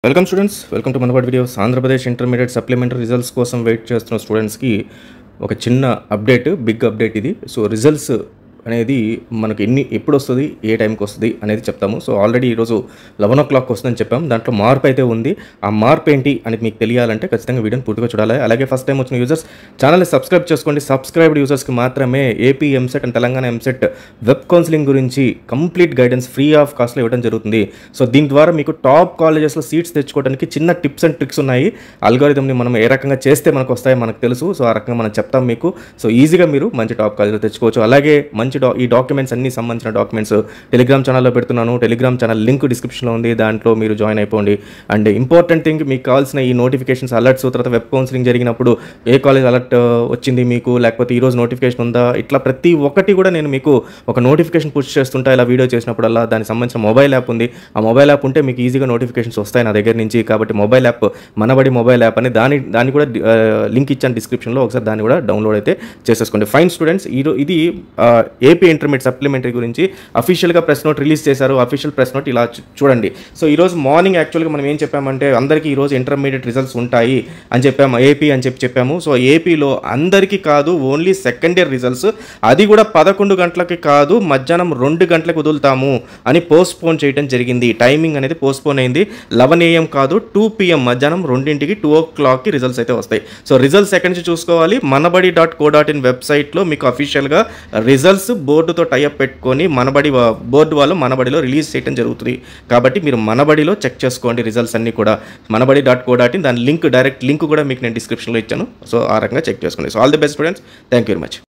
welcome students welcome to Manabadi videos Andhra Pradesh intermediate supplementary results కోసం wait చేస్తున్న స్టూడెంట్స్కి ఒక చిన్న అప్డేట్ బిగ్ అప్డేట్ ఇది సో రిజల్ట్స్ అనేది మనకి ఎన్ని ఎప్పుడు వస్తుంది ఏ టైంకి వస్తుంది అనేది చెప్తాము సో ఆల్రెడీ ఈరోజు లెవెన్ ఓ క్లాక్ వస్తుందని చెప్పాం దాంట్లో మార్పు అయితే ఉంది ఆ మార్పు ఏంటి అని మీకు తెలియాలంటే ఖచ్చితంగా వీడియోని పూర్తిగా చూడాలి అలాగే ఫస్ట్ టైం వచ్చిన యూజర్స్ ఛానల్ని సబ్స్క్రైబ్ చేసుకోండి సబ్స్క్రైబ్డ్ యూజర్స్కి మాత్రమే AP EAMCET and Telangana EAMCET web counselling గురించి కంప్లీట్ గైడెన్స్ ఫ్రీ ఆఫ్ కాస్ట్లో ఇవ్వడం జరుగుతుంది సో దీని ద్వారా మీకు టాప్ కాలేజెస్లో సీట్స్ తెచ్చుకోవడానికి చిన్న టిప్స్ అండ్ ట్రిక్స్ ఉన్నాయి అల్గోరిథంని మనం ఏ రకంగా చేస్తే మనకు వస్తాయో మనకు తెలుసు సో ఆ రకంగా మనం చెప్తాం మీకు సో ఈజీగా మీరు మంచి టాప్ కాలేజీలో తెచ్చుకోవచ్చు అలాగే మంచి డా ఈ డాక్యుమెంట్స్ అన్ని సంబంధించిన డాక్యుమెంట్స్ టెలిగ్రామ్ ఛానల్లో పెడుతున్నాను టెలిగ్రామ్ ఛానల్ లింక్ డిస్క్రిప్షన్లో ఉంది దాంట్లో మీరు జాయిన్ అయిపోండి అండ్ ఇంపార్టెంట్ థింగ్ మీకు కావాల్సిన ఈ నోటిఫికేషన్స్ అలర్ట్స్ తర్వాత వెబ్ కౌన్సిలింగ్ జరిగినప్పుడు ఏ కాలేజ్ అలర్ట్ వచ్చింది మీకు లేకపోతే ఈ రోజు నోటిఫికేషన్ ఉందా ఇట్లా ప్రతి ఒక్కటి కూడా నేను మీకు ఒక నోటిఫికేషన్ పుష్ చేస్తుంటా ఇలా వీడియో చేసినప్పుడల్లా దానికి సంబంధించిన మొబైల్ యాప్ ఉంది ఆ మొబైల్ యాప్ ఉంటే మీకు ఈజీగా నోటిఫికేషన్స్ వస్తాయి నా దగ్గర నుంచి కాబట్టి mobile app Manabadi mobile app అని దాని దాన్ని కూడా లింక్ ఇచ్చాను డిస్క్రిప్షన్లో ఒకసారి దాన్ని కూడా డౌన్లోడ్ అయితే చేసేసుకోండి ఫైన్ స్టూడెంట్స్ ఈ ఇది ఏపీ ఇంటర్మీడియట్ సప్లిమెంటరీ గురించి అఫీషియల్గా ప్రెస్ నోట్ రిలీజ్ చేశారు అఫీషియల్ ప్రెస్ నోట్ ఇలా చూ- చూడండి సో ఈరోజు మార్నింగ్ యాక్చువల్గా మనం ఏం చెప్పామంటే అందరికీ ఈరోజు ఇంటర్మీడియట్ రిజల్ట్స్ ఉంటాయి అని చెప్పాము ఏపీ అని చెప్పి చెప్పాము సో ఏపీలో అందరికీ కాదు ఓన్లీ సెకండ్ ఇయర్ రిజల్ట్స్ అది కూడా పదకొండు గంటలకి కాదు మధ్యాహ్నం రెండు గంటలకు వదులుతాము అని పోస్ట్ పోన్ చేయడం జరిగింది టైమింగ్ అనేది పోస్ట్ పోన్ అయింది లెవెన్ ఏఎం కాదు టూ పిఎం మధ్యాహ్నం రెండింటికి టూ ఓ క్లాక్కి రిజల్ట్స్ అయితే వస్తాయి సో రిజల్ట్స్ ఎక్కడి నుంచి చూసుకోవాలి Manabadi dot co dot in వెబ్సైట్లో మీకు అఫీషియల్గా రిజల్ట్స్ బోర్డుతో టైఅప్ పెట్టుకొని మనబడి వా- బోర్డు వాళ్ళు మనబడిలో రిలీజ్ చేయడం జరుగుతుంది కాబట్టి మీరు మనబడిలో చెక్ చేసుకోండి రిజల్ట్స్ అన్ని కూడా Manabadi dot co dot in దాని లింక్ డైరెక్ట్ లింక్ కూడా మీకు నేను డిస్క్రిప్షన్లో ఇచ్చాను సో ఆ రకంగా చెక్ చేసుకోండి so all the best students thank you very much